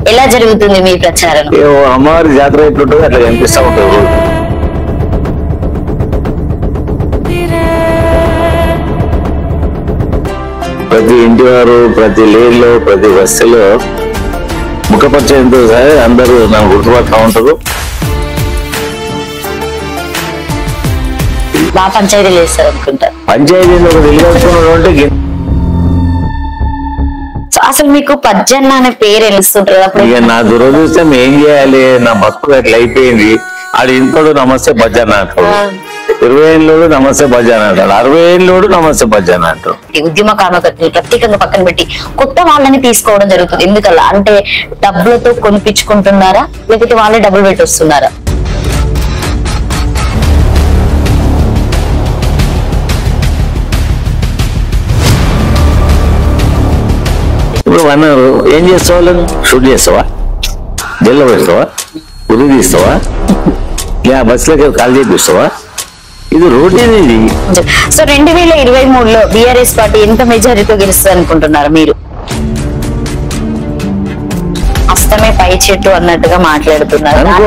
ఎలా జరుగుతుంది మీ ప్రచారం ఏ ఓ అమ్మవారి జాతర ఎట్లుంటుందో అట్లా కనిపిస్తా ఉంటుంది రోజు ప్రతి ఇంటి వారు ప్రతి లేన్లో ప్రతి బస్సులో ముఖపరిచయంతో సరే అందరూ నన్ను గుర్తుపడతా ఉంటారు బాగా పంచాయతీలు వేస్తారు అనుకుంటా పంచాయతీలో ఒక తెలియకున్నాడు అంటే గి- సో అసలు మీకు పజ్జన్న అనే పేరు తెలుస్తుంటారు అప్పుడు ఇక నా దురదృష్టం ఏం చేయాలి నా బతుకు అట్లా అయిపోయింది ఆడు ఇంకోడు నమస్తే భజన అంటాడు ఇరవై ఏళ్ళోడు నమస్తే భజన అంటాడు అరవై ఏళ్ళోడు నమస్తే భజన అంటాడు ఈ ఉద్యమ కార్మికులు ప్రత్యేకంగా పక్కన పెట్టి కొత్త వాళ్ళని తీసుకోవడం జరుగుతుంది ఎందుకలా అంటే డబ్బులతో కొనిపించుకుంటున్నారా లేకపోతే వాళ్ళే డబ్బులు పెట్టి వస్తున్నారా ఇప్పుడు అన్నారు ఏం చేస్తావా వాళ్ళని? షూట్ చేస్తావా జైల్లో పెడతావా ఉరి తీస్తావా లే ఆ బస్సులకి కాల్ చేపిస్తావా ఇది రొటీన్ ఇది సో రెండు వేల ఇరవై మూడులో బిఆర్ఎస్ పార్టీ ఎంత మెజారిటీతో గెలుస్తుంది అనుకుంటున్నారు మీరు అస్తమే పై చెట్టు అన్నట్టుగా మాట్లాడుతున్నారు అనుకో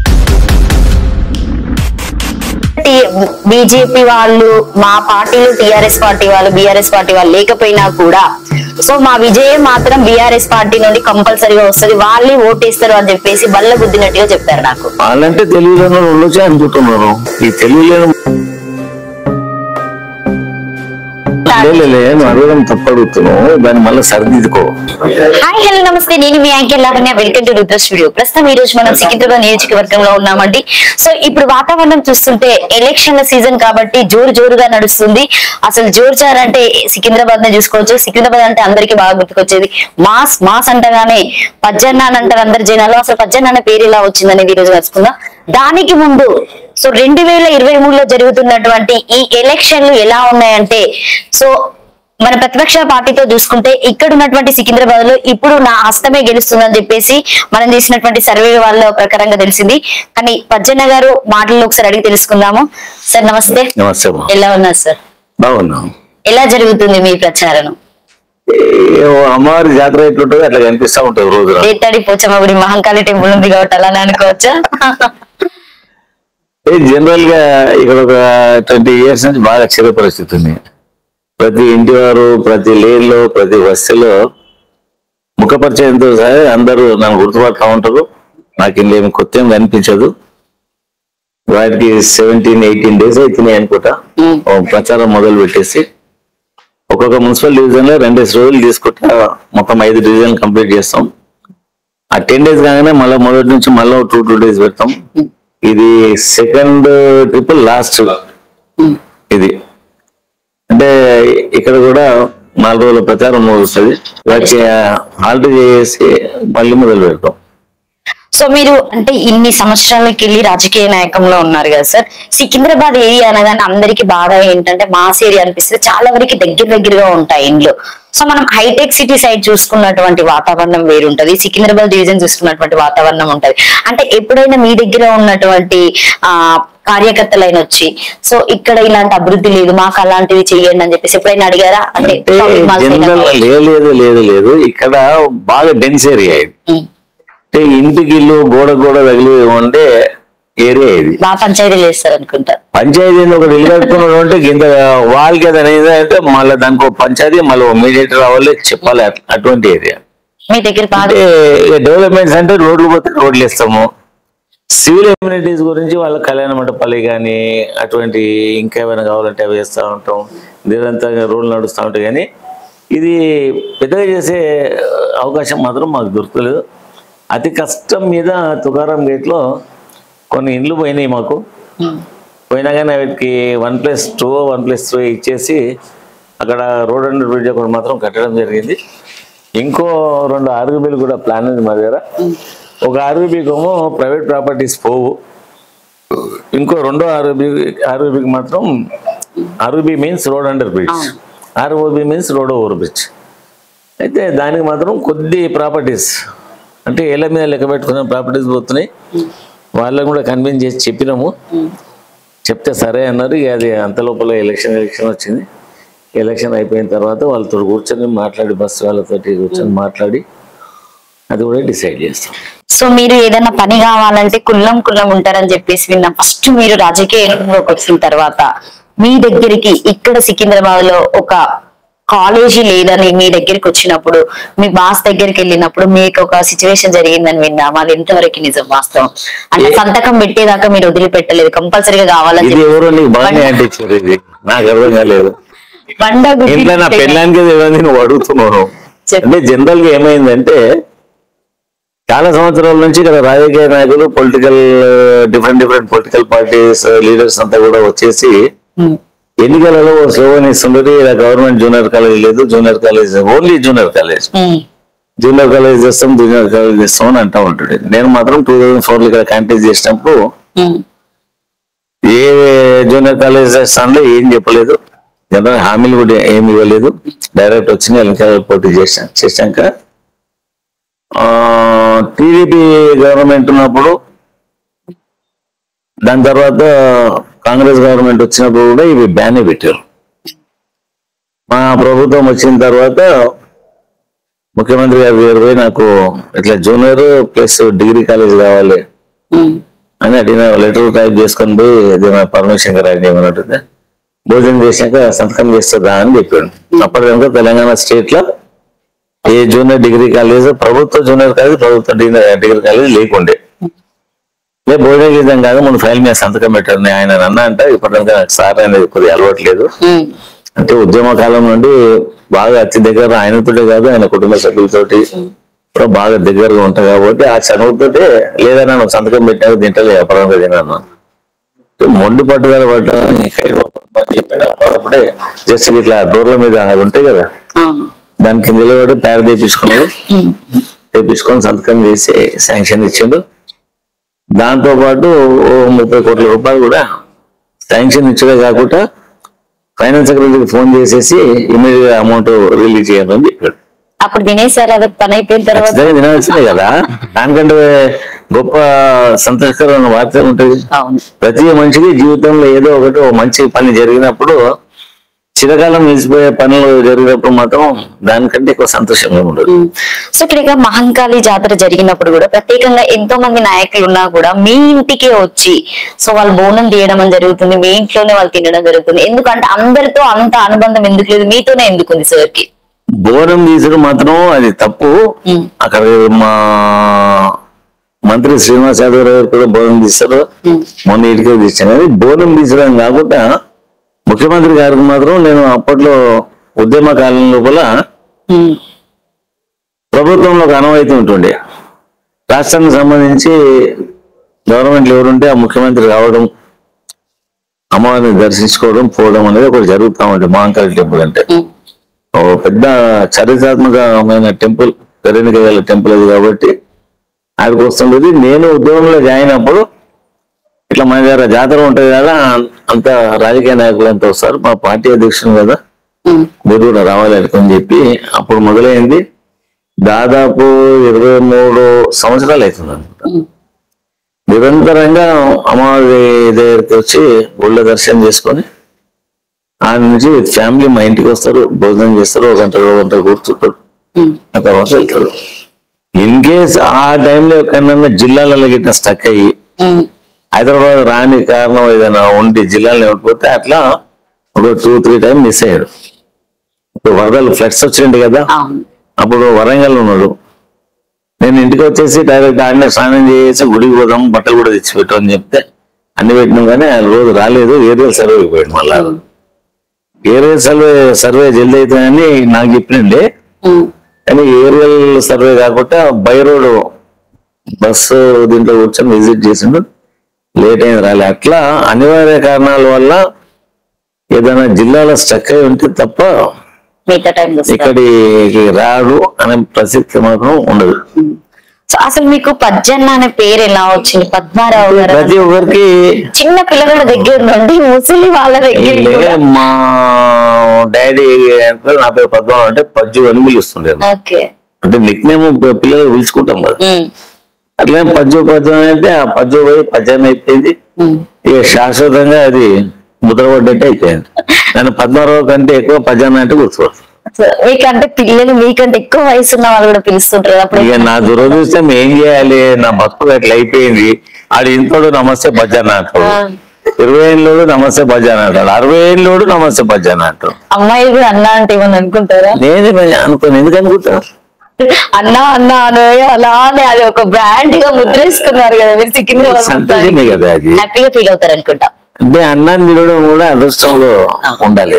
బీజేపీ వాళ్ళు మా పార్టీలో టిఆర్ఎస్ పార్టీ వాళ్ళు బీఆర్ఎస్ పార్టీ వాళ్ళు లేకపోయినా కూడా సో మా విజయం మాత్రం బీఆర్ఎస్ పార్టీ నుండి కంపల్సరీగా వస్తుంది వాళ్ళే ఓటేస్తారు అని చెప్పేసి బల్ల బుద్ధినట్టుగా చెప్పారు నాకు వాళ్ళంటే తెలుగులోనే ఉండొచ్చే అనుకుంటున్నారు ఈ తెలుగులో లేదు అడగడం తప్పు అడుగుతున్నావు దాన్ని మళ్ళీ సరిదిద్దుకో హాయ్ హలో నమస్తే నేను మీ anchor Lavanya welcome to Rudra studio ప్రస్తుతం ఈ రోజు మనం సికింద్రాబాద్ నియోజకవర్గంలో ఉన్నామండి సో ఇప్పుడు వాతావరణం చూస్తుంటే ఎలక్షన్ల సీజన్ కాబట్టి జోరు జోరుగా నడుస్తుంది అసలు జోరు జార్ అంటే సికింద్రాబాద్ నే చూసుకోవచ్చు సికింద్రాబాద్ అంటే అందరికీ బాగా గుర్తుకొచ్చేది మాస్ మాస్ అంటగానే పజ్జన్న అని అంటారు అందరి జనాలు అసలు పజ్జన్న అనే పేరు ఎలా వచ్చిందనేది ఈ రోజు తెలుసుకుందాం దానికి ముందు సో రెండు వేల ఇరవై మూడులో జరుగుతున్నటువంటి ఈ ఎలక్షన్లు ఎలా ఉన్నాయంటే సో మన ప్రతిపక్ష పార్టీతో చూసుకుంటే ఇక్కడ ఉన్నటువంటి సికింద్రాబాద్ లో ఇప్పుడు నా హస్తమే గెలుస్తుందని చెప్పేసి మనం చేసినటువంటి సర్వే వాళ్ళ ప్రకారంగా తెలిసింది కానీ పజ్జన్న గారు మాటల్లో ఒకసారి అడిగి తెలుసుకుందాము సార్ నమస్తే నమస్తే అమ్మా. ఎలా ఉన్నారు సార్ బాగున్నాం ఎలా జరుగుతుంది మీ ప్రచారం ఏ ఓ అమ్మవారి జాతర ఎట్లుంటుందో అట్లా కనిపిస్తా ఉంటుంది రోజు దేత్తాడి పోచమ్మ గుడి మహంకాళి టెంపుల్ ఉంది కాబట్టి అలానే అనుకోవచ్చా జనరల్ గా ఇక్కడ ఒక ట్వంటీ ఇయర్స్ నుంచి బాగా క్షీర పరిస్థితి ఉంది ప్రతి ఇంటి వారు ప్రతి లేన్లో ప్రతి బస్సులో ముఖపరిచయంతో సరే అందరూ నన్ను గుర్తుపడతా ఉంటారు నాకు ఇంకేమి కొత్త ఏం కనిపించదు వాటికి సెవెంటీన్ ఎయిటీన్ డేస్ అవుతున్నాయి అనుకుంటా ఉమ్. ఓ ప్రచారం మొదలు పెట్టేసి ఒక్కొక్క మున్సిపల్ డివిజన్ లో రెండేసి రోజులు తీసుకుంటా మొత్తం ఐదు డివిజన్ కంప్లీట్ చేస్తాం ఆ టెన్ డేస్ కాగానే మళ్ళీ మొదటి నుంచి మళ్ళీ టూ టూ డేస్ పెడతాం ఇది సెకండ్ ట్రిప్ లాస్ట్ ఇది అంటే ఇక్కడ కూడా నాలుగు రోజుల ప్రచారం ముగుస్తుంది వాటికి హాల్ట్ చేసి మళ్ళీ మొదలు పెడతాం సో మీరు అంటే ఇన్ని సంవత్సరాలకి వెళ్ళి రాజకీయ నాయకంలో ఉన్నారు కదా సార్ సికింద్రాబాద్ ఏరియా అనగానే అందరికి బాగా ఏంటంటే మాస్ ఏరియా అనిపిస్తుంది చాలా వరకు దగ్గర దగ్గరగా ఉంటాయి ఇండ్లు సో మనం హైటెక్ సిటీ సైడ్ చూసుకున్నటువంటి వాతావరణం వేరుంటది సికింద్రాబాద్ డివిజన్ చూసుకున్నటువంటి వాతావరణం ఉంటది అంటే ఎప్పుడైనా మీ దగ్గర ఉన్నటువంటి ఆ కార్యకర్తలైన వచ్చి సో ఇక్కడ ఇలాంటి అభివృద్ధి లేదు మాకు అలాంటివి చెయ్యండి అని చెప్పేసి ఎప్పుడైనా అడిగారా అంటే అంటే shopping malls అయినా జనరల్ కావచ్చు. లేదు లేదు లేదు ఇక్కడ బాగా డెన్స్ ఏరియా ఇది ఉమ్. అంటే ఇంటికి ఇల్లు గోడ గోడ తగిలి ఉండే ఏరియా ఇది బాగా పంచాయతీలు చేస్తారు అనుకుంటా పంచాయతీ ఒక ఇల్లు కట్టుకున్నాడు అంటే ఇంత వాళ్ళకి ఏదైనా అంటే మళ్ళీ దానికి ఒక పంచాయతీ మళ్ళీ మీడియేటర్ రావాలి చెప్పాలి అట్లా- అటువంటి ఏరియా మీ దగ్గర బాగా అంటే డెవలప్మెంట్స్ అంటే రోడ్లు పోతే రోడ్లు ఇస్తాము సివిల్ ఎమ్యూనిటీస్ గురించి వాళ్ళ కళ్యాణ మండపాలు కానీ అటువంటి ఇంకా ఏమైనా కావాలంటే అవి వేస్తూ ఉంటాం నిరంతరంగా రోడ్లు నడుస్తూ ఉంటాయి కానీ ఇది పెద్దగా చేసే అవకాశం మాత్రం మాకు దొరకలేదు అతి కష్టం మీద తుకారం గేట్లో కొన్ని ఇండ్లు పోయినాయి మాకు పోయినా కానీ వాటికి one plus two one plus three ఇచ్చేసి అక్కడ రోడ్ అండ్ బ్రిడ్జ్ ఒకటి మాత్రం కట్టడం జరిగింది ఇంకో రెండు ఆర్బీబీలు కూడా ప్లాన్ ఉంది మా దగ్గర ఒక ఆర్బీబీకి ఏమో ప్రైవేట్ ప్రాపర్టీస్ పోవు ఇంకో రెండో ఆర్బీ ఆర్బీబీకి మాత్రం RB means road under bridge ROB means road over bridge అయితే దానికి మాత్రం కొద్ది ప్రాపర్టీస్ అంటే ఏళ్ళ మీద లెక్క పెట్టుకున్న ప్రాపర్టీస్ పోతున్నాయి వాళ్ళని కూడా కన్విన్స్ చేసి చెప్పినాము చెప్తే సరే అన్నారు ఇక అది అంత లోపల ఎలక్షన్ ఎలక్షన్ వచ్చింది ఎలక్షన్ అయిపోయిన తర్వాత వాళ్ళతో కూర్చొని మాట్లాడి బస్సు వాళ్ళతో కూర్చొని మాట్లాడి అది కూడా డిసైడ్ చేస్తాం సో మీరు ఏదైనా పని కావాలంటే కుల్లం కుల్లం ఉంటారని చెప్పేసి విన్నాం ఫస్ట్ మీరు రాజకీయంలోకి వచ్చిన తర్వాత మీ దగ్గరికి ఇక్కడ సికింద్రాబాద్ లో ఒక కాలేజీ లేదని మీ దగ్గరికి వచ్చినప్పుడు మీ బాస్ దగ్గరికి వెళ్ళినప్పుడు మీకు ఒక సిచ్యువేషన్ జరిగిందని విన్నాం అది ఎంతవరకు నిజం వాస్తవం అంటే సంతకం పెట్టేదాకా మీరు వదిలిపెట్టలేదు కంపల్సరీగా కావాలని ఇది చెప్పి ఎవరో నీకు బాగానే అంటించారు ఇది నాకు అర్థం కాలేదు బండ గుద్ది ఇంట్లో నా పెట్టేదాకా. పెళ్ళానికి తెలియదు నువ్వు అడుగుతున్నాను చెప్పు. అంటే జనరల్ గా ఏమైందంటే చాలా సంవత్సరాల నుంచి ఇక్కడ రాజకీయ నాయకులు political different different political parties leaders అంతా కూడా వచ్చేసి ఉమ్, ఎన్నికలలో ఓ స్లోగన్ ఇస్తుండ్రు ఇలా గవర్నమెంట్ జూనియర్ కాలేజ్ లేదు junior college only junior college ఉమ్, జూనియర్ కాలేజ్ చేస్తాం జూనియర్ కాలేజ్ చేస్తాం అని అంటా ఉంటాడు నేను మాత్రం టూ థౌజండ్ ఫోర్ లో ఇక్కడ కాంటాక్ట్ చేసినప్పుడు ఉమ్, ఏ జూనియర్ కాలేజ్ చేస్తానో ఏం చెప్పలేదు జనరల్ హామీలు కూడా ఏమి ఇవ్వలేదు డైరెక్ట్ వచ్చి ఎన్నికల పోటీ చేసా చేశాక టీడీపీ గవర్నమెంట్ ఉన్నప్పుడు దాని తర్వాత కాంగ్రెస్ గవర్నమెంట్ వచ్చినప్పుడు కూడా ఇవి బ్యాన్ పెట్టారు మా ప్రభుత్వం వచ్చిన తర్వాత ముఖ్యమంత్రి గారి దగ్గర పోయి నాకు ఇట్లా జూనియర్ ప్లస్ డిగ్రీ కాలేజ్ కావాలి ఉమ్, అని అడిగిన లెటర్ టైప్ చేసుకొని పోయి ఏదైనా పర్మిషన్ రాయండి ఏమన్నట్టుంది భోజనం చేశాక సంతకం చేస్తుందా అని చెప్పాడు అప్పటిదాకా తెలంగాణ స్టేట్ లో ఏ జూనియర్ డిగ్రీ కాలేజ్ ప్రభుత్వ జూనియర్ కాలేజ్ ప్రభుత్వ డిగ్రీ డిగ్రీ కాలేజ్ లేకుండే లే భోజనం చేద్దాం కాదు ముందు ఫైల్ మీద సంతకం పెట్టారు నేను ఆయన అన్న అంటే ఇప్పటిదాకా నాకు సార్ అనేది కొద్దిగా అలవాట్లేదు ఉమ్, అంటే ఉద్యమ కాలం నుండి బాగా అతి దగ్గర ఆయనతోటే కాదు ఆయన కుటుంబ సభ్యులతోటి కూడా బాగా దగ్గరగా ఉంటా కాబట్టి ఆ చదువుతోటే లేదన్నా నువ్వు సంతకం పెట్టాక తింటలే అపరంగా తిన్నాను మొండి పట్టుదల పడ్డా చెప్పాడు అప్పుడే జస్ట్ ఇట్లా డోర్ల మీద అవి ఉంటాయి కదా అవును. దాని కింద కూడా తయారు చేయించుకున్నాడు ఉమ్, తెప్పించుకొని సంతకం చేసి శాంక్షన్ ఇచ్చిండు దాంతో పాటు ఓ ముప్పై కోట్ల రూపాయలు కూడా శాంక్షన్ ఇచ్చడే కాకుండా ఫైనాన్స్ సెక్రటరీకి ఫోన్ చేసేసి ఇమీడియట్ గా అమౌంట్ రిలీజ్ చేయాలని చెప్పాడు అప్పుడు తినేసారు అది పని అయిపోయిన తర్వాత ఖచ్చితంగా తినాల్సిందే కదా దానికంటే గొప్ప సంతోషకరమైన వార్త ఉంటుంది అవును ప్రతి మనిషికి జీవితంలో ఏదో ఒకటి ఓ మంచి పని జరిగినప్పుడు చిరకాలం నిలిచిపోయే పనులు జరిగినప్పుడు మాత్రం దానికంటే ఎక్కువ సంతోషంగా ఉండదు ఉమ్. సో ఇక్కడ ఇక మహంకాళి జాతర జరిగినప్పుడు కూడా ప్రత్యేకంగా ఎంతో మంది నాయకులు ఉన్నా కూడా మీ ఇంటికే వచ్చి సో వాళ్ళు బోనం తీయడం అని జరుగుతుంది మీ ఇంట్లోనే వాళ్ళు తినడం జరుగుతుంది ఎందుకంటే అందరితో అంత అనుబంధం ఎందుకు లేదు మీతోనే ఎందుకు ఉంది సార్ కి బోనం తీసుడు మాత్రం అది తప్పు ఉమ్, అక్కడ మా మంత్రి శ్రీనివాస్ యాదవ్ గారు కూడా బోనం తీస్తారు ఉమ్, మొన్న ఇటుకే తీసాను కానీ బోనం తీసడం కాకుండా ముఖ్యమంత్రి గారికి మాత్రం నేను అప్పట్లో ఉద్యమ కాలం లోపల ఉమ్, ప్రభుత్వంలో ఒక అనవైతే ఉంటుండే రాష్ట్రానికి సంబంధించి గవర్నమెంట్లు ఎవరుంటే ఆ ముఖ్యమంత్రి రావడం అమ్మవారిని దర్శించుకోవడం పోవడం అనేది ఒకటి జరుగుతూ ఉంటుంది మహాంకాళి టెంపుల్ అంటే ఉమ్, ఓ పెద్ద చరిత్రాత్మకమైన టెంపుల్ గల టెంపుల్ అది కాబట్టి ఆడికి వస్తుండేది నేను ఉద్యోగంలో జాయిన్ అప్పుడు ఇట్లా మన దగ్గర జాతర ఉంటది కదా అంత రాజకీయ నాయకులు అంతా వస్తారు మా పార్టీ అధ్యక్షుడు కదా ఉమ్, మీరు కూడా రావాలి అని చెప్పి అప్పుడు మొదలైంది దాదాపు ఇరవై మూడు సంవత్సరాలు అవుతుంది అనుకుంటా ఉమ్, నిరంతరంగా అమ్మవారి దగ్గరికి వచ్చి గుళ్ళ దర్శనం చేసుకొని ఆ నుంచి ఫ్యామిలీ మా ఇంటికి వస్తారు భోజనం చేస్తారు ఒక గంట రెండు గంట కూర్చుంటారు ఉమ్, ఆ తర్వాత వెళ్తారు ఇన్ కేస్ ఆ టైంలో ఎక్కడన్నా జిల్లాలలో గిట్ట స్టక్ అయ్యి ఉమ్, హైదరాబాద్ రాని కారణం ఏదైనా ఉండి జిల్లాలో ఇవ్వకపోతే అట్లా ఒక టూ త్రీ టైం మిస్ అయ్యాడు ఇప్పుడు వరదలు ఫ్లడ్స్ వచ్చింది కదా అవును అప్పుడు వరంగల్ ఉన్నాడు నేను ఇంటికి వచ్చేసి డైరెక్ట్ ఆడనే స్నానం చేసి గుడికి పోదాం బట్టలు కూడా తెచ్చి పెట్టు అని చెప్తే అన్ని పెట్టినాం కానీ ఆయన రోజు రాలేదు ఏరియల్ సర్వేకి పోయాడు మళ్ళా ఏరియల్ సర్వే సర్వే జల్దీ అవుతుందని నాకు చెప్పిండే ఉమ్, కానీ ఏరియల్ సర్వే కాకుండా బై రోడ్ బస్సు దీంట్లో కూర్చొని విజిట్ చేసిండు లేట్ అయింది రాలే అట్లా అనివార్య కారణాల వల్ల ఏదైనా జిల్లాలో స్టక్ అయి ఉంటే తప్ప మిగతా టైం ఇక్కడికి రాడు అనే ప్రసక్తి మాత్రం ఉండదు సో అసలు మీకు పద్జన్న అనే పేరు ఎలా వచ్చింది పద్మారావు గారు ప్రతి ఒక్కరికి చిన్న పిల్లల దగ్గర నుండి ముసలి వాళ్ళ దగ్గర వీళ్ళే కూడా మా డాడీ అంటే నా పేరు పద్మనాభం అంటే పజ్జు అని పిలుస్తుండే ఓకే అంటే నిక్ నేమ్ పిల్లలు పిలుచుకుంటాం కదా ఉమ్, అట్లా పజ్జు పద్యం అంటే ఆ పజ్జు పోయి పద్యం అయిపోయింది ఉమ్, ఇక శాశ్వతంగా అది ముద్రపడ్డట్టు అయిపోయింది నన్ను పద్మారావు కంటే ఎక్కువ పద్యాన్ని అంటే గుర్తుపడుతుంది సో మీకంటే పిల్లలు మీకంటే ఎక్కువ వయసు ఉన్న వాళ్ళు కూడా పిలుస్తుంటారు కదా అప్పుడు ఇక నా దురదృష్టం ఏం చేయాలి నా బతుకు అట్లా అయిపోయింది ఆడు ఇంతోడు నమస్తే భజన అంటాడు ఆ. ఇరవై ఏళ్ళోడు నమస్తే భజన అంటాడు అరవై ఏళ్ళోడు నమస్తే భజన అంటాడు అమ్మాయిలు కూడా అన్నా అంటే ఏమని అనుకుంటారా నేనే మరి అనుకోను ఎందుకు అనుకుంటా అన్నా అన్నా అనే అలా అని అది ఒక బ్రాండ్ గా ముద్రేసుకున్నారు కదా మీరు సికింద్రాబాద్ సంతోషమే కదా అది హ్యాపీగా ఫీల్ అవుతారు అనుకుంటా అంటే అన్నాన్ని తినడం కూడా అదృష్టంలో ఉండాలి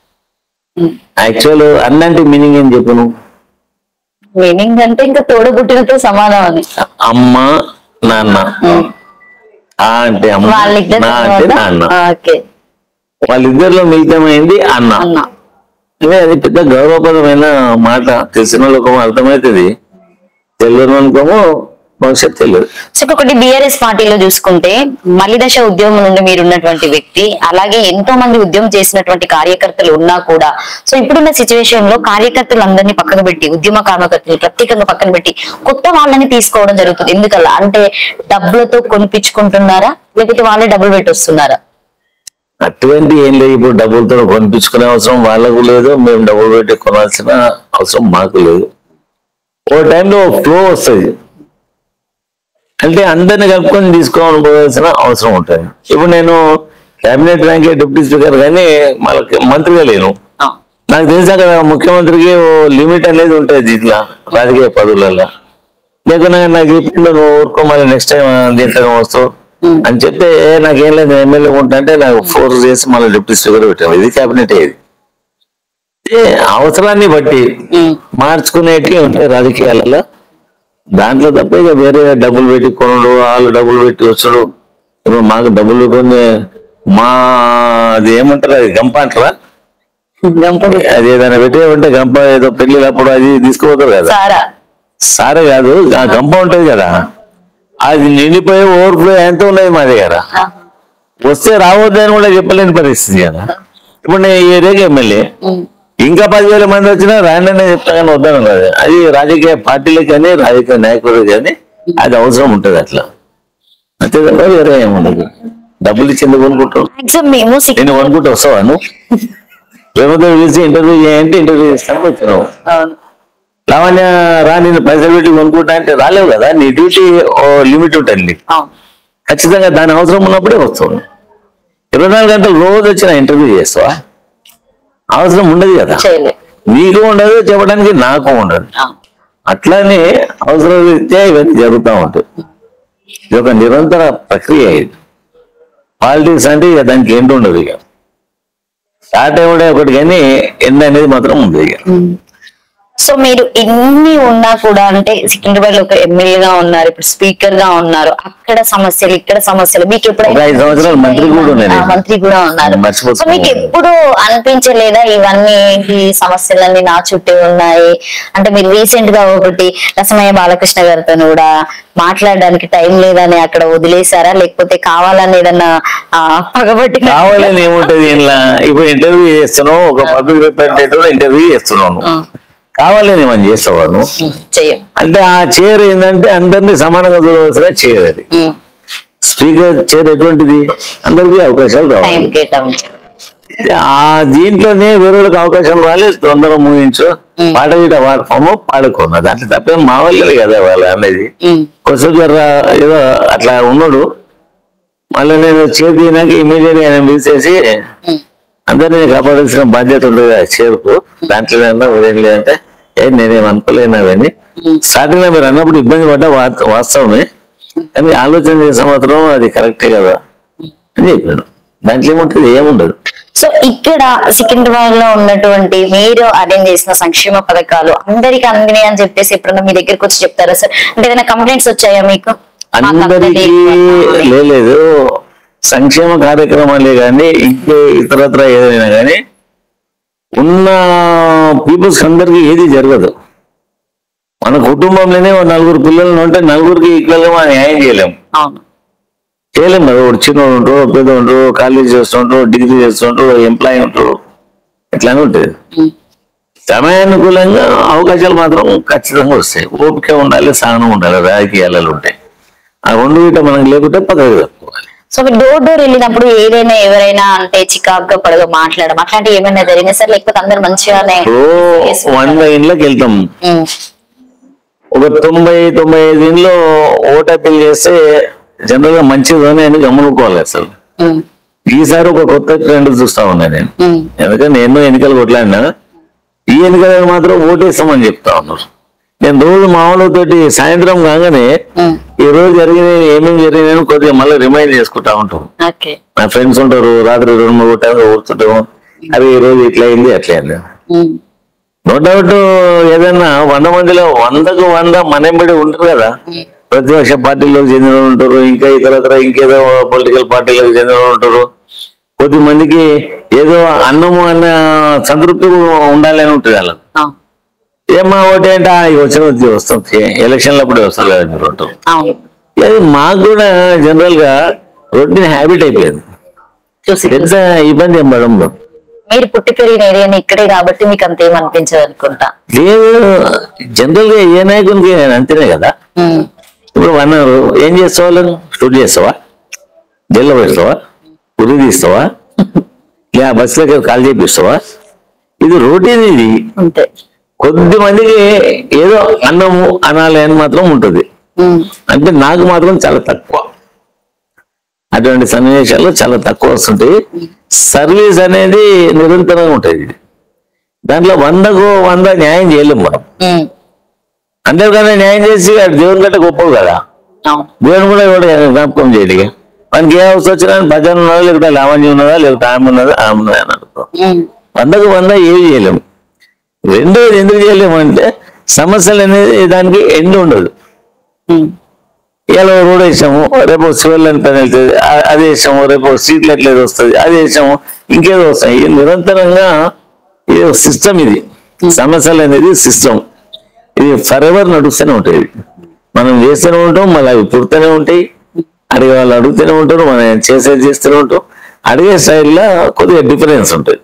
యాక్చువల్ అన్న అంటే మీనింగ్ ఏం చెప్పు నువ్వు మీనింగ్ అంటే ఇంకా తోడబుట్టినతో సమానం అని అమ్మ నాన్న ఆ అంటే అమ్మ వాళ్ళిద్దరు నా అంటే నాన్న ఓకే వాళ్ళిద్దరిలో మిళితమైంది అన్న అన్న అంటే అది పెద్ద గౌరవప్రదమైన మాట తెలిసిన వాళ్ళకు అర్థమవుతుంది తెలియని అనుకోమో భవిష్యత్ తెలియదు సో ఒకటి బిఆర్ఎస్ పార్టీలో చూసుకుంటే మలిదశ ఉద్యమం నుండి మీరు ఉన్నటువంటి వ్యక్తి అలాగే ఎంతో మంది ఉద్యమం చేసినటువంటి కార్యకర్తలు ఉన్నా కూడా సో ఇప్పుడున్న సిచ్యువేషన్ లో కార్యకర్తలు అందరినీ పక్కన పెట్టి ఉద్యమ కార్యకర్తలు ప్రత్యేకంగా పక్కన పెట్టి కొత్త వాళ్ళని తీసుకోవడం జరుగుతుంది ఎందుకలా అంటే డబ్బులతో కొనిపించుకుంటున్నారా లేకపోతే వాళ్ళే డబ్బులు పెట్టి వస్తున్నారా అటువంటి ఏం లేదు ఇప్పుడు డబ్బులతో కొనిపించుకునే అవసరం వాళ్ళకు లేదు మేము డబ్బులు పెట్టి కొనాల్సిన అవసరం మాకు లేదు ఓ టైంలో ఫ్లో వస్తుంది అంటే అందరిని కలుపుకొని తీసుకోవాలని పోవాల్సిన అవసరం ఉంటుంది ఇప్పుడు నేను కేబినెట్ ర్యాంక్ డిప్యూటీ స్పీకర్ కానీ మనకి మంత్రిగా లేను నాకు తెలుసా కదా ముఖ్యమంత్రికి ఓ లిమిట్ అనేది ఉంటుంది దీంట్లో రాజకీయ పదవులలో లేకుండా నాకు ఇప్పుడు నువ్వు ఊరుకో మళ్ళీ నెక్స్ట్ టైం దీంట్లో వస్తావు అని చెప్తే "ఏ, నాకేం లేదు ఎమ్మెల్యే ఉంటా అంటే నాకు ఫోర్స్ చేసి మళ్ళీ డిప్యూటీ స్పీకర్ పెట్టాము ఇది క్యాబినెట్ ఇది ఏ, అవసరాన్ని బట్టి మార్చుకునేటివి ఉంటాయి రాజకీయాలలో దాంట్లో తప్ప ఇక వేరే డబ్బులు పెట్టి కొనడు వాళ్ళు డబ్బులు పెట్టి వచ్చడు ఇప్పుడు మాకు డబ్బులు కొన్ని మా అది ఏమంటారు అది గంప అంటారా గంప అది ఏదైనా పెట్టి ఉంటే గంప ఏదో పెళ్లినప్పుడు అది తీసుకుపోతారు కదా సారా సారే కాదు ఆ గంప ఉంటది కదా అది నిండిపోయి ఓవర్ఫ్లో ఎంత ఉన్నది మా దగ్గర వస్తే రావద్దని కూడా చెప్పలేని పరిస్థితి కదా ఇప్పుడు నేను ఈ ఏరియాకి ఎమ్మెల్యే ఇంకా పదివేల మంది వచ్చినా రాండి అనే చెప్తా కానీ వద్దాను కాదు అది రాజకీయ పార్టీలకు కానీ రాజకీయ నాయకులకు కానీ అది అవసరం ఉంటది అట్లా అంతే తప్ప వేరే ఏముండదు డబ్బులు ఇచ్చింది కొనుక్కుంటాం మాక్సిమం మేము సిక్- నేను కొనుక్కుంటా వస్తావా నువ్వు రేవంత్ పిలిచి ఇంటర్వ్యూ చేయంటే ఇంటర్వ్యూ చేస్తాను వచ్చినావు అవును. లావణ్య రా నేను పైసలు పెట్టి కొనుక్కుంటా అంటే రాలేవు కదా నీ డ్యూటీ ఓ లిమిట్ ఉంటుంది నీకు. అవును. ఖచ్చితంగా దాని అవసరం ఉన్నప్పుడే వస్తావు ఇరవై నాలుగు గంటలు రోజు వచ్చిన ఇంటర్వ్యూ చేస్తావా అవసరం ఉండదు కదా చేయలేదు నీకు ఉండదు చెప్పడానికి నాకు ఉండదు అవును. అట్లానే అవసరం రీత్యా ఇవన్నీ జరుగుతూ ఉంటాయి ఇది ఒక నిరంతర ప్రక్రియ ఇది పాలిటిక్స్ అంటే ఇక దానికి ఎండ్ ఉండదు ఇక స్టార్ట్ అయ్యే ఒకటి కానీ ఎండ్ అనేది మాత్రం ఉంది ఇక సో మీరు ఎన్ని ఉన్నా కూడా అంటే సికింద్రాబాద్ లో ఒక ఎమ్మెల్యే గా ఉన్నారు ఇప్పుడు స్పీకర్ గా ఉన్నారు అక్కడ సమస్యలు ఇక్కడ సమస్యలు మీకు ఒక ఐదు సంవత్సరాలు మంత్రి కూడా ఉన్నాను ఆ, నేను. మంత్రి కూడా ఉన్నారు మర్చిపోతున్నాను. సో మీకు ఎప్పుడు అనిపించలేదా ఇవన్నీ ఏంటి సమస్యలన్నీ నా చుట్టే ఉన్నాయి అంటే మీరు రీసెంట్ గా ఒకటి రసమయ్య బాలకృష్ణ గారితో కూడా మాట్లాడడానికి టైం లేదని అక్కడ వదిలేశారా లేకపోతే కావాలని ఏదన్నా ఆ, పగబట్టి కావాలని ఏముంటది ఇలా ఇప్పుడు ఇంటర్వ్యూ చేస్తున్నావు ఒక పబ్లిక్ రిప్రజెంటేటివ్ ఇంటర్వ్యూ చేస్తున్నాను కావాలని మనం చేస్తావాను చెయ్యం అంటే ఆ చైర్ ఏంటంటే అందరినీ సమానంగా చూడవలసిన చైర్ అది స్పీకర్ చైర్ ఎటువంటిది అందరికీ అవకాశాలు టైం రావాలి కేటాయించారు ఆ దీంట్లోనే వేరేలకు అవకాశం రాలేదు తొందర ముగించు పాట గీట పాడుకోము పాడుకోము దాంట్లో తప్పేం మా వాళ్ళే కదా వాళ్ళు అనేది కొంచెం జర ఏదో అట్లా ఉన్నాడు మళ్ళీ నేను చేతినాక ఇమీడియట్ గా నేను పిలిచేసి అందరినీ కాపాడాల్సిన బాధ్యత ఉండదు కదా చేరుకు దాంట్లో ఏం లేదంటే ఏ నేనేం అనుకోలేను అవన్నీ స్టార్టింగ్ లో మీరు అన్నప్పుడు ఇబ్బంది పడ్డా వా- వాస్తవమే కానీ ఆలోచన చేసే మాత్రం అది కరెక్టే కదా అని చెప్పాను దాంట్లో ఏముంటుంది ఏముండదు సో ఇక్కడ సికింద్రాబాద్ లో ఉన్నటువంటి మీరు అరేంజ్ చేసిన సంక్షేమ పథకాలు అందరికి అందినాయి అని చెప్పేసి ఎప్పుడన్నా మీ దగ్గరికి వచ్చి చెప్తారా సార్ అంటే ఏదైనా కంప్లైంట్స్ వచ్చాయా మీకు మాకు అందరికీ అందలేదు. లేదు సంక్షేమ కార్యక్రమాలే కానీ ఇంకే ఇతరత్ర ఏదైనా కానీ ఉన్న పీపుల్స్ అందరికీ ఏది జరగదు మన కుటుంబంలోనే ఓ నలుగురు పిల్లలు ఉంటే నలుగురికి ఈక్వల్గా మనం న్యాయం చేయలేం అవును చేయలేం కదా ఒకటి చిన్నోడు ఉంటాడు పెద్ద ఉంటాడు కాలేజ్ చేస్తుంటాడు డిగ్రీ చేస్తుంటాడు ఎంప్లాయ్ ఉంటాడు ఇట్లానే ఉంటుంది ఉమ్. సమయానుకూలంగా అవకాశాలు మాత్రం ఖచ్చితంగా వస్తాయి ఓపిక ఉండాలి సహనం ఉండాలి రాజకీయాలలో ఉంటాయి ఆ రెండు గిట్ట మనకు లేకుంటే పదవి తప్పుకోవాలి సో మీరు డోర్ డోర్ వెళ్ళినప్పుడు ఏదైనా ఎవరైనా అంటే చికాకుగా పడగా మాట్లాడడం అట్లాంటివి ఏమైనా జరిగినాయి సార్ లేకపోతే అందరు మంచిగానే ఇప్పుడు వంద ఇండ్లకి వెళ్తాం ఉమ్, ఒక తొంభై తొంభై ఐదు ఇంట్లో ఓట్ అప్పీల్ చేస్తే జనరల్ గా మంచిదని అని గమనుకోవాలి అసలు ఉమ్, ఈసారి ఒక కొత్త ట్రెండ్ చూస్తా ఉన్నా నేను ఉమ్, ఎందుకంటే ఎన్నో ఎన్నికలు కొట్లాడినా ఈ ఎన్నికలకు మాత్రం ఓటేస్తామని చెప్తా ఉన్నారు నేను రోజు మామూలుతోటి సాయంత్రం కాగానే ఉమ్, ఈ రోజు జరిగిన ఏమేమి జరిగినాయని కొద్దిగా మళ్ళీ రిమైండ్ చేసుకుంటా ఉంటాం ఓకే నా ఫ్రెండ్స్ ఉంటారు రాత్రి రెండు మూడు టైంలో కూర్చుంటాం అరే ఈ రోజు ఇట్లా అయింది అట్లా అయింది ఉమ్, నో డౌట్ ఏదైనా వంద మందిలో వందకు వంద మనెంబడి ఉంటారు కదా ప్రతిపక్ష పార్టీలకు చెందిన వాళ్ళు ఉంటారు ఇంకా ఇతరత్ర ఇంకేదో పొలిటికల్ పార్టీలకు చెందిన వాళ్ళు ఉంటారు కొద్ది మందికి ఏదో అన్నము అన్న సంతృప్తి ఉండాలని ఉంటుంది వాళ్ళకి అవును ఏమా ఒకటి అంటే "ఆ, ఇవి వచ్చిన వచ్చి వస్తుంది ఎలక్షన్లు అప్పుడే వస్తారు కదా మీరు ఉంటారు అవును అది మాకు కూడా జనరల్ గా రొటీన్ హ్యాబిట్ అయిపోయింది చూసి పెద్ద ఇబ్బంది ఏం పడం మీరు పుట్టి పెరిగిన ఏరియాని ఇక్కడే కాబట్టి మీకు అంత ఏమనిపించదు అనుకుంటా లేదు జనరల్ గా ఏ నాయకునికి అంతేనే కదా ఉమ్, ఇప్పుడు అన్నారు ఏం చేస్తావా వాళ్ళని షూట్ చేస్తావా జైల్లో పెడతావా ఉరి తీస్తావా లే బస్సులకి కాల్ చేపిస్తావా ఇది రొటీన్ ఇది అంతే కొద్ది మందికి ఏదో అన్నము అనాలి అని మాత్రం ఉంటుంది ఉమ్, అంటే నాకు మాత్రం చాలా తక్కువ అటువంటి సన్నివేశాలు చాలా తక్కువ వస్తుంటాయి సర్వీస్ అనేది నిరంతరంగా ఉంటుంది దాంట్లో వందకు వంద న్యాయం చేయలేము మనం ఉమ్, అందరికన్నా న్యాయం చేసి వాడు దేవుని కంటే గొప్పవు కదా అవును దేవుని కూడా ఎవడు జ్ఞాపకం చేయడు మనకి ఏ అవసరం వచ్చినా భజన ఉన్నదా లేకపోతే లావణ్యం ఉన్నదా లేకపోతే ఆమె ఉన్నదా ఆమె ఉన్నదా అని అనుకో ఉమ్, వందకు వంద ఏమి చేయలేము రెండోది ఎందుకు చేయలేము అంటే సమస్యలు అనేది దానికి ఎండ్ ఉండదు ఉమ్, ఇలా రోడ్ వేసాము రేపు సివిల్ అని పని వెళ్తుంది ఆ- అది వేసాము రేపు స్ట్రీట్ లైట్ లేదు వస్తుంది అది వేసాము ఇంకేదో వస్తాయి ఇది నిరంతరంగా ఇది సిస్టమ్ ఇది సమస్యలు అనేది సిస్టమ్ ఇది ఫర్ ఎవర్ నడుస్తూనే ఉంటాయి ఇవి. మనం చేస్తూనే ఉంటాం మళ్ళీ అవి పుడుతూనే ఉంటాయి అడిగే వాళ్ళు అడుగుతూనే ఉంటారు మనం చేసేది చేస్తూనే ఉంటాం అడిగే స్టైల్లో కొద్దిగా డిఫరెన్స్ ఉంటుంది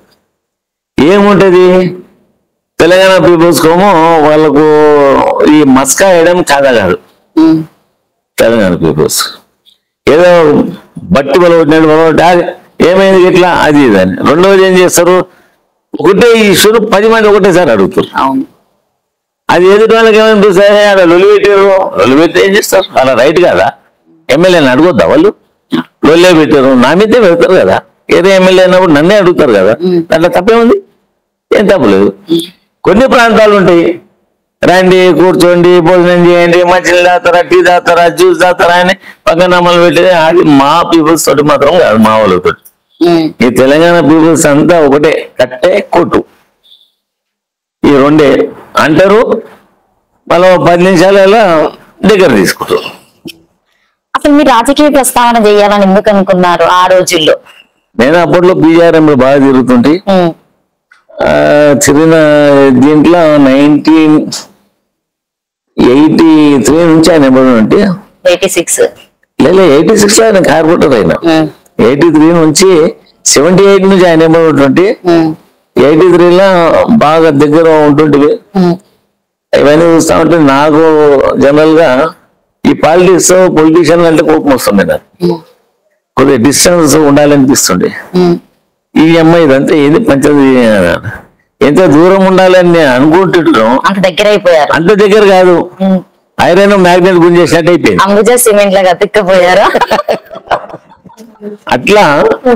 ఏముంటది తెలంగాణ పీపుల్స్ కోమో వాళ్ళకు ఈ మస్కా వేయడం కాదా కాదు ఉమ్, తెలంగాణ పీపుల్స్ ఏదో బట్టి బలవట్టినట్టు బలవట్టి అది ఏమైంది ఇట్లా అది ఇది అని రెండవది ఏం చేస్తారు ఒకటే ఇష్యూను పది మంది ఒకటేసారి అడుగుతారు అవును అది ఎదుటి వాళ్ళకి ఏమనిపిస్తుంది అలా లొలి పెట్టారు లొలి పెడితే ఏం చేస్తారు అలా రైట్ కదా ఎమ్మెల్యేని అడగొద్దా వాళ్ళు లొల్లే పెట్టారు నా మీదే పెడతారు కదా ఏదో ఎమ్మెల్యే అయినప్పుడు నన్నే అడుగుతారు కదా దాంట్లో తప్పేముంది ఏం తప్పలేదు కొన్ని ప్రాంతాలు ఉంటాయి రండి కూర్చోండి భోజనం చేయండి మంచినీళ్ళు తాగుతారా టీ తాగుతారా జ్యూస్ తాగుతారా అని పక్కన అమలు పెట్టి అది మా పీపుల్స్ తోటి మాత్రం కాదు మా వాళ్ళతో ఉమ్, ఈ తెలంగాణ పీపుల్స్ అంతా ఒకటే కట్టే కొట్టు ఈ రెండే అంటారు మళ్ళీ ఓ పది నిమిషాలలో దగ్గర తీసుకుంటారు అసలు మీరు రాజకీయ ప్రస్తావన చేయాలని ఎందుకు అనుకున్నారు ఆ రోజుల్లో నేను అప్పట్లో బీజార్ఎం బాగా తిరుగుతుంటే ఉమ్, ఆ, తిరిగిన దీంట్లో నైన్టీన్ ఎయిటీ త్రీ నుంచి ఆయన ఇవ్వడం అంటే ఎయిటీ సిక్స్ లేదా ఎయిటీ సిక్స్ లో ఆయన కార్పొరేటర్ అయినా ఎయిటీ త్రీ నుంచి సెవెంటీ ఎయిట్ నుంచి ఆయన ఇవ్వబడి ఎయిటీ త్రీలో బాగా దగ్గర ఉంటుంటివి ఇవన్నీ చూస్తా ఉంటే నాకు జనరల్ గా ఈ పాలిటిక్స్ పొలిటీషియన్ అంటే కోపం వస్తుంది నాకు కొద్దిగా డిస్టెన్స్ ఉండాలనిపిస్తుంది ఈ అమ్మాయి ఇదంతా ఏది పంచది ఎంత దూరం ఉండాలని నేను అనుకుంటున్నాం అంత దగ్గర అయిపోయారు అంత దగ్గర కాదు ఉమ్, ఐరన్ మ్యాగ్నెట్ గుంజేసినట్టు అయిపోయింది అంబుజా సిమెంట్ లాగా అతిక్కపోయారు అట్లా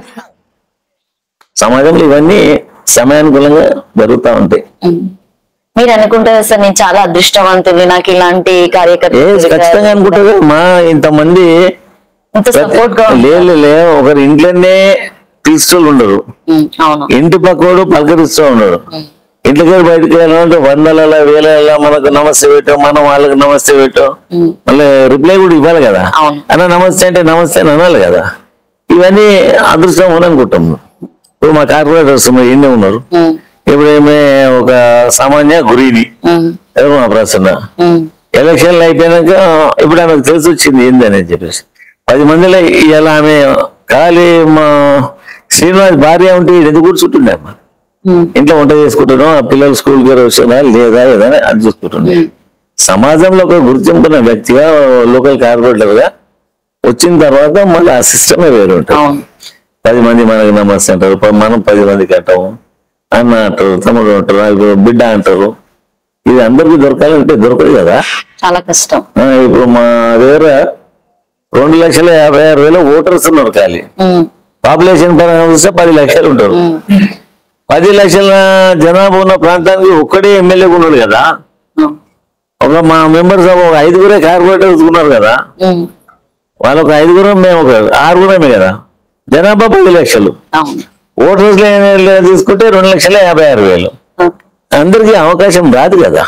సమాజంలో ఇవన్నీ సమయానుకూలంగా జరుగుతూ ఉంటాయి మీరు అనుకుంటారు సార్ నేను చాలా అదృష్టవంతులు నాకు ఇలాంటి ఏ ఖచ్చితంగా కార్యకర్తలు అనుకుంటారు మా ఇంతమంది ఇంత సపోర్ట్ గా ఉంది. లేదు లే ఒకరి ఇంట్లోనే పిలుస్తూ ఉండరు ఉమ్, అవును ఇంటి పక్కోడు పలకరిస్తూ ఉండరు ఇంట్లోకి వెళ్ళి బయటకు వెళ్ళాలంటే వందల వేల మనకు నమస్తే పెట్టాం మనం వాళ్ళకి నమస్తే పెట్టాం ఉమ్, మళ్ళీ రిప్లై కూడా ఇవ్వాలి కదా అవును. అన్న నమస్తే అంటే నమస్తే అని అనాలి కదా ఇవన్నీ అదృష్టం అని అనుకుంటాం ఇప్పుడు మా కార్పొరేటర్స్ ఎన్ని ఉన్నారు ఉమ్, ఇప్పుడు ఏమే ఒక సామాన్య గురిది ఉమ్, ఎవరు మా ప్రసన్న ఉమ్, ఎలక్షన్లు అయిపోయినాక ఇప్పుడు ఆమెకు తెలిసి వచ్చింది ఏంది అని చెప్పేసి పది మందిలో ఇలా ఆమె ఖాళీ మా శ్రీనివాస్ భార్య ఉంటే ఈడు ఎందుకు కూర్చుంటుండే అమ్మ ఉమ్, ఇంట్లో వంట చేసుకుంటున్నాం ఆ పిల్లలు స్కూల్ కి వచ్చినా లేదా ఏదైనా అది చూసుకుంటుండే సమాజంలో ఒక గుర్తింపున్న వ్యక్తిగా లోకల్ కార్పొరేటర్ గా వచ్చిన తర్వాత మళ్ళీ ఆ సిస్టమే వేరు ఉంటుంది అవును పది మంది మనకి నమస్తే అంటారు ప- మనం పది మందికి అంటాము అన్న అంటారు తమ్ముడు అంటారు ఇప్పుడు బిడ్డ అంటారు ఇది అందరికీ దొరకాలంటే దొరకదు కదా చాలా కష్టం ఆ, ఇప్పుడు మా దగ్గర రెండు లక్షల యాభై ఆరు వేల ఓటర్స్ ఉన్నారు ఖాళీ ఉమ్, పాపులేషన్ పరంగా చూస్తే పది లక్షలు ఉంటారు ఉమ్, పది లక్షల జనాభా ఉన్న ప్రాంతానికి ఒక్కడే ఎమ్మెల్యే ఉన్నాడు కదా ఉమ్, ఒక మా మెంబర్స్ ఒక ఐదుగురే కార్పొరేటర్స్ ఉన్నారు కదా ఉమ్, వాళ్ళు ఒక ఐదుగురు మేము ఒక ఆరుగురమే కదా జనాభా పది లక్షలు అవును ఓటర్స్ తీసుకుంటే రెండు లక్షల యాభై ఆరు వేలు ఓకే. అందరికీ అవకాశం రాదు కదా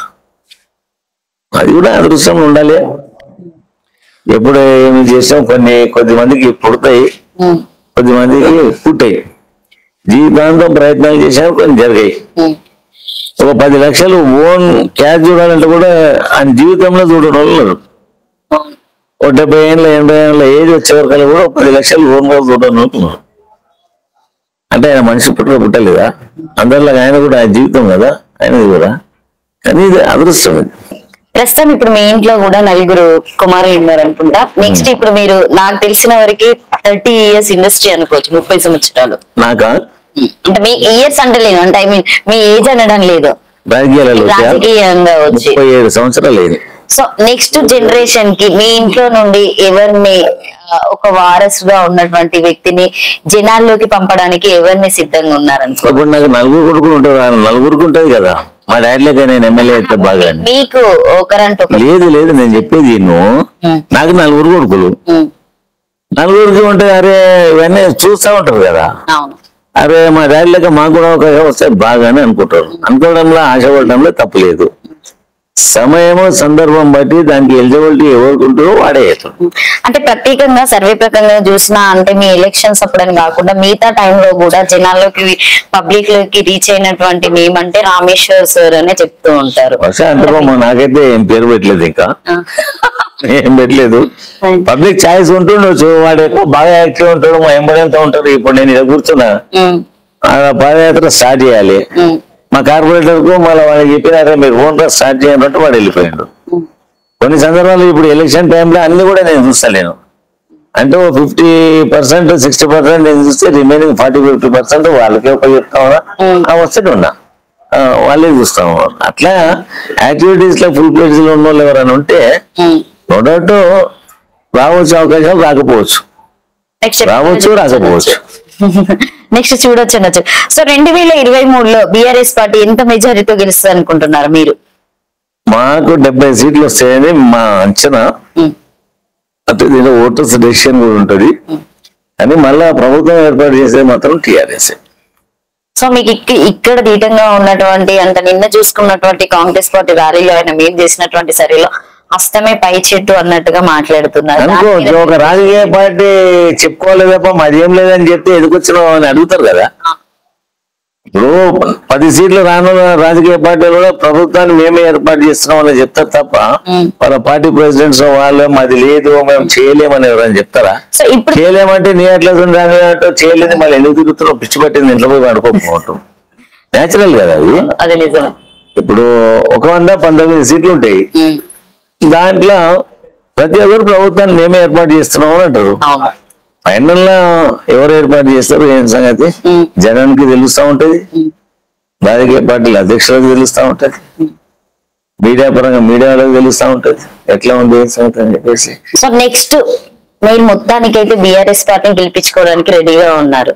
అది కూడా అదృష్టం ఉండాలి ఎప్పుడు ఏమి చేసాం కొన్ని కొద్ది మందికి పుడతాయి ఉమ్, కొద్ది మందికి పుట్టాయి జీవితాంతం ప్రయత్నాలు చేసాం కొన్ని జరిగాయి ఉమ్, ఒక పది లక్షలు ఓన్ క్యాష్ చూడాలంటే కూడా ఆయన జీవితంలో చూడడం వాళ్ళు ఉన్నారు. అవును. ఓ డెబ్బై ఏళ్ళ ఎనభై ఏళ్ళ ఏజ్ వచ్చే వరకు కూడా ఒక పది లక్షలు ఓన్ గా చూడడం అనుకున్నారు అంటే ఆయన మనిషి పుట్టిన పుట్టలేదా అందరిలో ఆయన కూడా ఆయన జీవితం కదా ఆయనది కూడా కానీ ఇది అదృష్టం ఇది ప్రస్తుతం ఇప్పుడు మీ ఇంట్లో కూడా నలుగురు కుమారులు ఉన్నారు అనుకుంటా నెక్స్ట్ ఇప్పుడు మీరు నాకు తెలిసిన వరకు థర్టీ ఇయర్స్ ఇండస్ట్రీ అనుకోవచ్చు ముప్పై సంవత్సరాలు నాకా అంటే మీ ఇయర్స్ అంటే లేదు అంటే ఐ మీన్ మీ ఏజ్ అనడం లేదు రాజకీయాలలో వచ్చా రాజకీయంగా వచ్చి ముప్పై ఏడు సంవత్సరాలు అయింది సో నెక్స్ట్ జనరేషన్ కి మీ ఇంట్లో నుండి ఎవరిని ఆ, ఒక వారసుగా ఉన్నటువంటి వ్యక్తిని జనాల్లోకి పంపడానికి ఎవరిని సిద్ధంగా ఉన్నారనుకో ఇప్పుడు నాకు నలుగురు కొడుకులు ఉంటారు ఆ నలుగురికి ఉంటది కదా మా డాడీ లెక్క నేను ఎమ్మెల్యే అయితే బాగా అని. మీకు ఒకరంటూ ఒకరు లేదు లేదు నేను చెప్పేది నువ్వు ఉమ్, నాకు నలుగురు కొడుకులు ఉమ్, నలుగురికి ఉంటే అరే ఇవన్నీ చూస్తా ఉంటారు కదా అవును అరే మా డాడీ లెక్క మాకు కూడా ఒక వస్తే బాగానే అనుకుంటారు అనుకోవడంలో ఆశపడడంలో తప్పు లేదు సమయము సందర్భం బట్టి దానికి ఎలిజిబిలిటీ ఎవరికి ఉంటుందో వాడే చేస్తాడు అంటే ప్రత్యేకంగా సర్వే ప్రకారంగా చూసినా అంటే మీ ఎలక్షన్స్ అప్పుడని కాకుండా మిగతా టైంలో కూడా జనాల్లోకి పబ్లిక్ లోకి రీచ్ అయినటువంటి మేమంటే రామేశ్వర్ సార్ అనే చెప్తూ ఉంటారు బహుశా అంటారు నాకైతే ఏం పేరు పెట్టలేదు ఇంకా ఏం పెట్టలేదు పబ్లిక్ ఛాయిస్ ఉంటుండొచ్చు వాడు ఎక్కువ బాగా యాక్టివ్ ఉంటాడు మా ఎంబడంతా ఉంటాడు ఇప్పుడు నేను ఇక్కడ కూర్చున్నా ఉమ్, ఆ పాదయాత్ర స్టార్ట్ చేయాలి ఉమ్, మా కార్పొరేటర్ కు మళ్ళీ వాళ్ళకి చెప్పినారే మీరు ఓన్ గా స్టార్ట్ చేయాలంటే వాడు వెళ్ళిపోయాడు ఉమ్, కొన్ని సందర్భాలు ఇప్పుడు ఎలక్షన్ టైంలో అన్ని కూడా నేను చూస్తలేను అంటే ఓ ఫిఫ్టీ పర్సెంట్ సిక్స్టీ పర్సెంట్ నేను చూస్తే రిమైనింగ్ ఫార్టీ ఫిఫ్టీ పర్సెంట్ వాళ్ళకే ఒక చెప్తామా Mm. ఆ వస్తూనే ఉన్నా ఆ, వాళ్ళే చూస్తాము అట్లా యాక్టివిటీస్ లో ఫుల్ ప్లేట్స్ లో ఉన్న వాళ్ళు ఎవరైనా ఉంటే ఉమ్. నో డౌట్ రావచ్చు అవకాశాలు రాకపోవచ్చు నెక్స్ట్ రావచ్చు రాకపోవచ్చు నెక్స్ట్ చూడొచ్చు అనొచ్చు సో రెండు వేల ఇరవై మూడులో బీఆర్ఎస్ పార్టీ ఎంత మెజారిటీతో గెలుస్తుంది అనుకుంటున్నారు మీరు మాకు డెబ్బై సీట్లు వస్తాయని మా అంచనా ఉమ్, అంటే దీనిలో ఓటర్స్ డెసిషన్ కూడా ఉంటది కానీ మళ్ళా ప్రభుత్వం ఏర్పాటు చేసేది మాత్రం టీఆర్ఎస్ సో మీకు ఇక్క- ఇక్కడ దీటంగా ఉన్నటువంటి అంటే నిన్న చూసుకున్నటువంటి కాంగ్రెస్ పార్టీ ర్యాలీలో ఆయన మేము చేసినటువంటి సర్వేలో హస్తమే పై చెట్టు అన్నట్టుగా మాట్లాడుతున్నారు అనుకో దాని మీద ఒక రాజకీయ పార్టీ చెప్పుకోవాలి తప్ప మాది ఏం లేదని చెప్తే ఎందుకొచ్చినావు అని అడుగుతారు కదా ఇప్పుడు పది సీట్లు రాను రాజకీయ పార్టీలు కూడా ప్రభుత్వాన్ని మేమే ఏర్పాటు చేస్తున్నాం అని చెప్తారు తప్ప ఉమ్. వాళ్ళ పార్టీ ప్రెసిడెంట్స్ వాళ్ళు మాది లేదు మేము చేయలేమని ఎవరైనా చెప్తారా సో ఇప్పుడు చేయలేమంటే నీ అట్లా రాని అంటే చేయలేదు మళ్ళీ ఎందుకు తిరుగుతున్నావు పిచ్చి పట్టింది ఇంట్లో పోయి పడుకోకపోవటం నేచురల్ కదా అది అదే నిజమే ఇప్పుడు ఒక వంద పంతొమ్మిది సీట్లు ఉంటాయి ఉమ్, దాంట్లో ప్రతి ఒక్కరు ప్రభుత్వాన్ని మేమే ఏర్పాటు చేస్తున్నాం అని అంటారు అవును ఫైనల్ లో ఎవరు ఏర్పాటు చేస్తారు ఏం సంగతి ఉమ్, జనానికి తెలుస్తా ఉంటది ఉమ్, రాజకీయ పార్టీల అధ్యక్షులకు తెలుస్తా ఉంటది మీడియా పరంగా మీడియా వాళ్ళకి తెలుస్తా ఉంటది ఎట్లా ఉంది ఏం సంగతి అని చెప్పేసి సో నెక్స్ట్ మీరు మొత్తానికైతే బీఆర్ఎస్ పార్టీని గెలిపించుకోవడానికి రెడీగా ఉన్నారు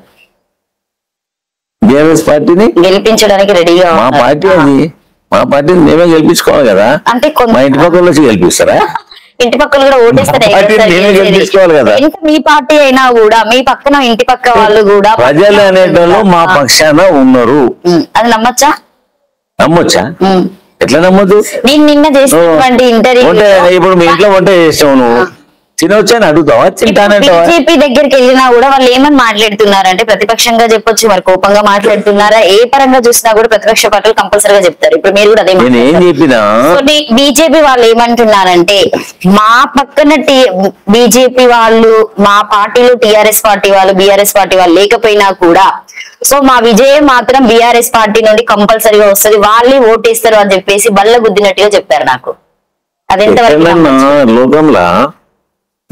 బీఆర్ఎస్ పార్టీని గెలిపించడానికి రెడీగా మా ఉన్నారు పార్టీ అది మా పార్టీని మేమే గెలిపించుకోవాలి కదా అంటే కొంత మా ఇంటి పక్కన వచ్చి గెలిపిస్తారా ఇంటి పక్కన కూడా ఓటేస్తారు మా పార్టీని మేమే గెలిపించుకోవాలి కదా. ఎంత మీ పార్టీ అయినా కూడా మీ పక్కన ఇంటి పక్క వాళ్ళు కూడా ప్రజలు అనేటోళ్ళు మా పక్షాన ఉన్నారు ఉమ్, అది నమ్మచ్చా నమ్మొచ్చా ఉమ్. ఎట్లా నమ్మొద్దు నేను నిన్న చేసినటువంటి ఇంటర్వ్యూ వంట ఇప్పుడు మీ ఇంట్లో వంట చేసావు నువ్వు తినవచ్చా అని అడుగుతావా తింటానంటావా బీజేపీ దగ్గరికి వెళ్ళినా కూడా వాళ్ళు ఏమని మాట్లాడుతున్నారు అంటే ప్రతిపక్షంగా చెప్పొచ్చు మరి కోపంగా మాట్లాడుతున్నారా ఏ పరంగా చూసినా కూడా ప్రతిపక్ష పార్టీలు కంపల్సరీగా చెప్తారు ఇప్పుడు మీరు కూడా అదే నేను ఏం మాట్లాడతారు. చెప్పినా బీజేపీ వాళ్ళు ఏమంటున్నారంటే మా పక్కన బీజేపీ వాళ్ళు మా పార్టీలో టిఆర్ఎస్ పార్టీ వాళ్ళు బీఆర్ఎస్ పార్టీ వాళ్ళు లేకపోయినా కూడా సో మా విజయం మాత్రం బీఆర్ఎస్ పార్టీ నుండి కంపల్సరీగా వస్తది వాళ్ళే ఓటేస్తారు అని చెప్పేసి బల్ల గుద్దినట్టుగా చెప్పారు నాకు అదెంతవరకు ఎక్కడన్నా లోకంలో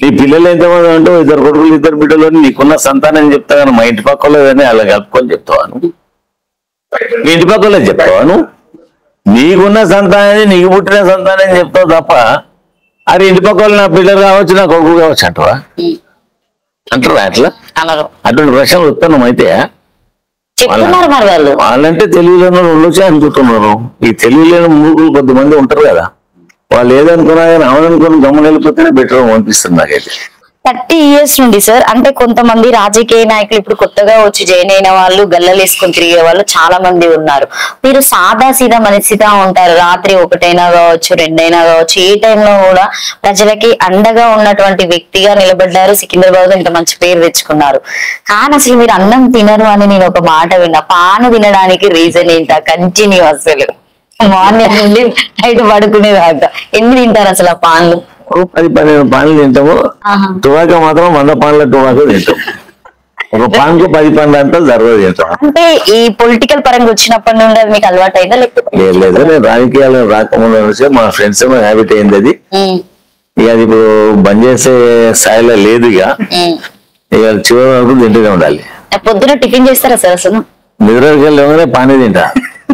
నీ పిల్లలు ఎంతమంది అంటే ఇద్దరు కొడుకులు ఇద్దరు బిడ్డలు అని నీకున్న సంతానం చెప్తా కానీ మా ఇంటి పక్క వాళ్ళని అలా కలుపుకొని చెప్తావాను మీ ఇంటి పక్క వాళ్ళకి చెప్తావాను నీకున్న సంతానాన్ని నీకు పుట్టిన సంతానం చెప్తావు తప్ప అరే ఇంటి పక్క వాళ్ళు నా పిల్లలు కావచ్చు నా కొడుకులు కావచ్చు అంటవా అంటారా అట్లా అనరు అటువంటి ప్రశ్నలు ఉత్పన్నం అయితే చెప్తున్నారు మరి వాళ్ళు వాళ్ళంటే తెలివిలేని ఉండొచ్చే అనుకుంటున్నారు ఈ తెలివిలేని మూగులు కొద్దిమంది ఉంటారు కదా వాళ్ళు ఏదనుకున్నా కానీ అవుననుకుని గమని వెళ్ళిపోతేనే బెటర్ అనిపిస్తుంది నాకైతే థర్టీ ఇయర్స్ నుండి సార్ అంటే కొంతమంది రాజకీయ నాయకులు ఇప్పుడు కొత్తగా వచ్చి జాయిన్ అయిన వాళ్ళు గల్లలు వేసుకొని తిరిగే వాళ్ళు చాలా మంది ఉన్నారు మీరు సాదా సీదా మనిషిగా ఉంటారు రాత్రి ఒకటైనా కావచ్చు రెండైనా కావచ్చు ఏ టైంలో కూడా ప్రజలకి అండగా ఉన్నటువంటి వ్యక్తిగా నిలబడ్డారు సికింద్రాబాద్ లో ఇంత మంచి పేరు తెచ్చుకున్నారు కానీ అసలు మీరు అన్నం తినరు అని నేను ఒక మాట విన్నా పాను తినడానికి రీజన్ ఏంటా కంటిన్యూ అసలు మార్నింగ్ నుండి నైట్ పడుకునేదాకా ఎన్ని తింటారు అసలు ఆ పాన్లు ఓ పది పన్నెండు పాన్లు తింటాము ఆహా. టువాక మాత్రం వంద పాన్ల టువాక తింటాం ఒక పాన్కు పది పండ్లు అంటే జరగదు తింటాం అంటే ఈ పొలిటికల్ పరంగా వచ్చినప్పటి నుండి అది మీకు అలవాటు అయిందా లేకపోతే లేదు లేదు నేను రాజకీయాలు రాకముందు నుంచి మా ఫ్రెండ్స్ హ్యాబిట్ అయింది అది ఉమ్, ఇక అది ఇప్పుడు బంద్ చేసే స్థాయిలో లేదు ఇక ఉమ్. ఇక చివరి వరకు తింటూనే ఉండాలి పొద్దున టిఫిన్ చేస్తారా సార్ అసలు నిద్రకి వెళ్ళగానే పానీ తింటా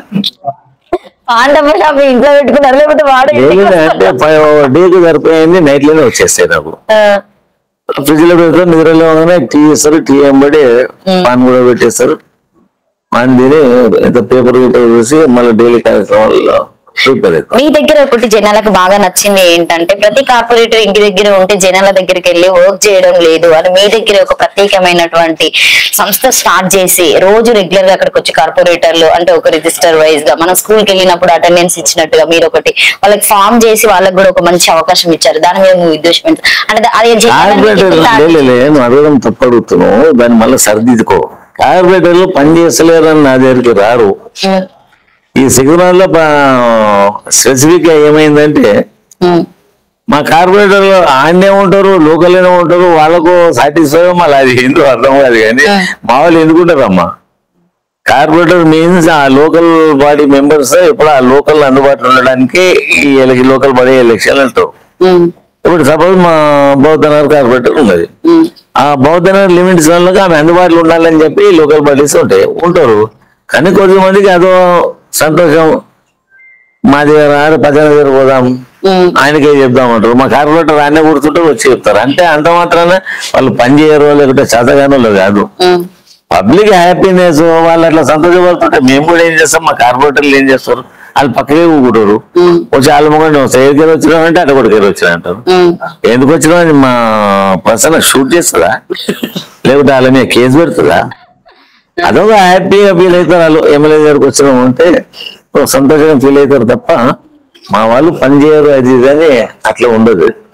పాండవ షాప్ ఇంట్లో పెట్టుకున్నారు లేకపోతే వాడు ఏమి అంటే డేకి సరిపోయింది నైట్ లోనే వచ్చేస్తాయి నాకు ఫ్రిడ్జ్ లో పెడతారు నిద్ర లేవగానే టీ చేస్తారు టీ ఎంబడి పాన్ కూడా పెట్టేస్తారు పాన్ తిని ఎంత పేపర్ గీపర్ చూసి మళ్ళీ డైలీ కార్యక్రమాల్లో ప్రిపేర్ అవుతాం మీ దగ్గర ఒకటి జనాలకు బాగా నచ్చింది ఏంటంటే ప్రతి కార్పొరేటర్ ఇంటి దగ్గర ఉంటే జనాల దగ్గరికి వెళ్ళి వర్క్ చేయడం లేదు అని మీ దగ్గర ఒక ప్రత్యేకమైనటువంటి సంస్థ స్టార్ట్ చేసి రోజు రెగ్యులర్ గా అక్కడికి వచ్చి కార్పొరేటర్లు అంటే ఒక రిజిస్టర్ వైజ్ గా మనం స్కూల్ కి వెళ్ళినప్పుడు అటెండెన్స్ ఇచ్చినట్టుగా మీరు ఒకటి వాళ్ళకి ఫామ్ చేసి వాళ్ళకి కూడా ఒక మంచి అవకాశం ఇచ్చారు దాని మీద మీ ఉద్దేశం ఏంటి? అంటే అది జనాలకి కార్పొరేటర్ ఇట్లా- లేదు నువ్వు అడగడం తప్పు అడుగుతున్నావు దాన్ని మళ్ళీ సరిదిద్దుకో కార్పొరేటర్లు పని చేస్తలేరని నా దగ్గరికి రారు ఉమ్, ఈ సిగ్నల్ లో స్పెసిఫిక్ గా ఏమైందంటే ఉమ్, మా కార్పొరేటర్లు ఆడనే ఉంటారు లోకల్లోనే ఉంటారు వాళ్ళకు సాటిస్ఫై మళ్ళీ అది ఎందుకు అర్థం కాదు కానీ మా వాళ్ళు ఎందుకుంటారమ్మా కార్పొరేటర్ మీన్స్ ఆ లోకల్ బాడీ మెంబర్స్ ఇప్పుడు ఆ లోకల్ అందుబాటులో ఉండడానికి ఈ ఎలక్- లోకల్ బాడీ ఎలక్షన్ అంటారు ఉమ్, ఇప్పుడు సపోజ్ మా బౌద్ధనగర్ కార్పొరేటర్ ఉన్నది ఉమ్, ఆ బౌద్ధనగర్ లిమిట్స్ వాళ్ళకి ఆమె అందుబాటులో ఉండాలని చెప్పి లోకల్ బాడీస్ ఉంటాయి ఉంటారు కానీ కొద్దిమందికి అదో సంతోషం మాది రారు పచ్చని దగ్గర పోదాం ఉమ్. ఆయనకే చెప్దామంటారు మా కార్పొరేటర్ ఆయనే కూర్చుంటారు వచ్చి చెప్తారు అంటే అంత మాత్రాన వాళ్ళు పని చేయరు లేకుంటే చదవగానో కాదు ఉమ్. పబ్లిక్ హ్యాపీనెస్ వాళ్ళు అట్లా సంతోషపడుతుంటే మేము కూడా ఏం చేస్తాం మా కార్పొరేటర్లు ఏం చేస్తారు వాళ్ళు పక్కనే కూకుంటారు ఉమ్. వచ్చి వాళ్ళ మొగండి సైడ్కి వచ్చినా అంటే అటు కూడా వచ్చినా అంటారు ఉమ్. ఎందుకు వచ్చినా అని మా పర్సన్ షూట్ చేస్తుందా లేకుంటే వాళ్ళ మీద కేసు పెడుతుందా అదొక హ్యాపీగా ఫీల్ అవుతారు వాళ్ళు ఎమ్మెల్యే దగ్గరకు వచ్చినాం అంటే ఒక సంతోషంగా ఫీల్ అవుతారు తప్ప మా వాళ్ళు పని చేయరు అది ఇది అని అట్లా ఉండదు